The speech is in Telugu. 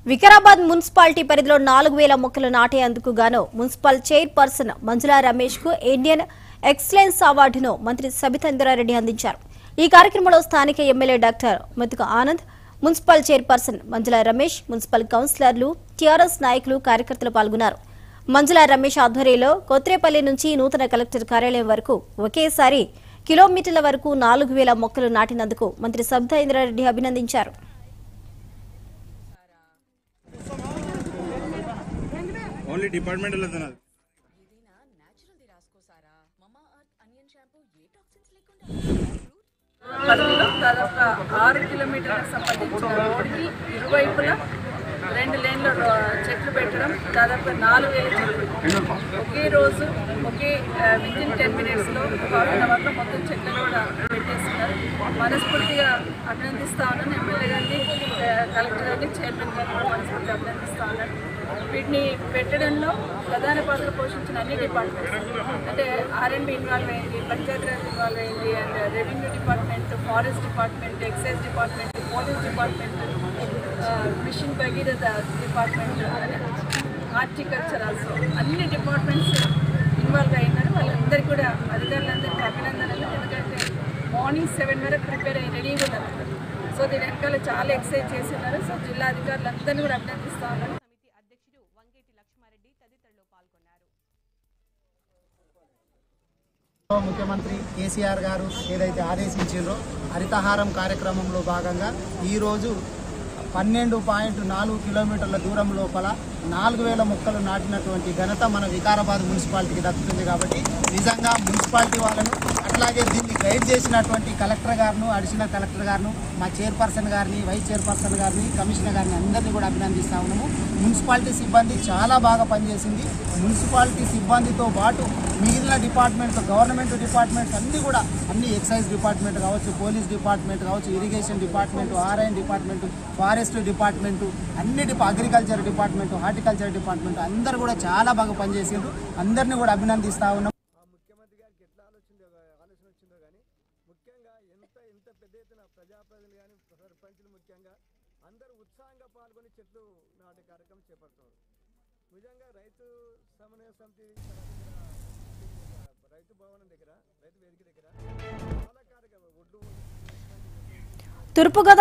వికారాబాద్ మున్సిపాలిటీ పరిధిలో నాలుగు వేల మొక్కలు నాటేందుకు గాను మున్సిపల్ చైర్పర్సన్ మంజులా రమేష్ కు ఇండియన్ ఎక్సలెన్స్ అవార్డును మంత్రి సబితంద్రారెడ్డి అందించారు ఈ కార్యక్రమంలో స్థానిక MLA doctor Methuku Anand municipal chairperson Manjula Ramesh municipal కౌన్సిలర్లు టీఆర్ఎస్ నాయకులు కార్యకర్తలు పాల్గొన్నారు మంజులా రమేష్ ఆధ్వర్యంలో కొత్రేపల్లి నుంచి నూతన కలెక్టర్ కార్యాలయం వరకు ఒకేసారి కిలోమీటర్ల వరకు నాలుగు వేల మొక్కలు నాటినందుకు మంత్రి సబితాయింద్రారెడ్డి అభినందించారు ఓన్లీ డిపార్ట్మెంట్ వెళ్తున్నారు పరిధిలో దాదాపు ఆరు కిలోమీటర్లకు సంబంధించిన రోడ్డుకి ఇరువైపులా రెండు లేన్ల రో- చెట్లు పెట్టడం దాదాపు నాలుగు వేల చెట్లు ఒకే రోజు ఒకే విత్ ఇన్ టెన్ మినిట్స్లో హాఫ్ అన్ అవర్లో మొత్తం చెట్లు కూడా పెట్టేస్తున్నారు మనస్ఫూర్తిగా అభినందిస్తా ఉన్నాను ఎమ్మెల్యే గారిని ఆ, కలెక్టర్ గారిని చైర్మన్ గారిని కూడా మనస్ఫూర్తిగా అభినందిస్తా ఉన్నాను వీటిని పెట్టడంలో ప్రధాన పాత్ర పోషించిన అన్ని డిపార్ట్మెంట్స్ అంటే ఆర్ఎండ్బి ఇన్వాల్వ్ అయింది పంచాయతీరాజ్ ఇన్వాల్వ్ అయింది and revenue department forest department excise department police department mission Bhagiratha department horticulture also అన్ని డిపార్ట్మెంట్స్ ఇన్వాల్వ్ అయినారు వాళ్ళందరికీ కూడా అధికారులందరికీ అభినందనలు ఎందుకంటే మార్నింగ్ సెవెన్ వరకు ప్రిపేర్ అయ్యి రెడీగా ఉన్నారు సో దీని వెనకాల చాలా ఎక్సైజ్ చేసి ఉన్నారు సో జిల్లా అధికారులందరినీ కూడా అభినందిస్తా ఉన్నారు ముఖ్యమంత్రి కేసీఆర్ గారు ఏదైతే ఆదేశించారో హరితహారం కార్యక్రమంలో భాగంగా ఈరోజు పన్నెండు పాయింట్ నాలుగు కిలోమీటర్ల దూరం లోపల నాలుగు వేల మొక్కలు నాటినటువంటి ఘనత మన వికారాబాద్ మున్సిపాలిటీకి దక్కుతుంది కాబట్టి నిజంగా మున్సిపాలిటీ వాళ్ళను అట్లాగే దీన్ని గైడ్ చేసినటువంటి కలెక్టర్ గారును అడిషనల్ కలెక్టర్ గారును మా చైర్పర్సన్ గారిని వైస్ చైర్పర్సన్ గారిని కమిషనర్ గారిని అందరినీ కూడా అభినందిస్తా ఉన్నాము మున్సిపాలిటీ సిబ్బంది చాలా బాగా పనిచేసింది మున్సిపాలిటీ సిబ్బందితో పాటు మిగిలిన డిపార్ట్మెంట్ గవర్నమెంట్ డిపార్ట్మెంట్స్ అన్నీ కూడా అన్ని ఎక్సైజ్ డిపార్ట్మెంట్ కావచ్చు పోలీస్ డిపార్ట్మెంట్ కావచ్చు ఇరిగేషన్ డిపార్ట్మెంట్ ఆర్ఐఎన్ డిపార్ట్మెంట్ ఫారెస్ట్ డిపార్ట్మెంట్ అన్ని డిపా అగ్రికల్చర్ డిపార్ట్మెంట్ హార్టికల్చర్ డిపార్ట్మెంట్ అందరూ కూడా చాలా బాగా పనిచేసిండ్రు అందరినీ కూడా అభినందిస్తా ఉన్నాం ముఖ్యమంత్రి గారికి ఎట్లా ఆలోచన ఆలోచన వచ్చిందో కానీ ముఖ్యంగా ఎంత ఎంత పెద్ద ఎత్తున ప్రజాప్రతినిధులు కానీ సర్పంచులు ముఖ్యంగా అందరూ ఉత్సాహంగా పాల్గొని చెట్లు నాటే కార్యక్రమం చేపడుతున్నారు నిజంగా రైతు సమన్వయ సమితి రైతు భవనం దగ్గర రైతు వేదిక దగ్గర చాలా కార్యక్రమం ఒడ్డు తూర్పుగోదావరి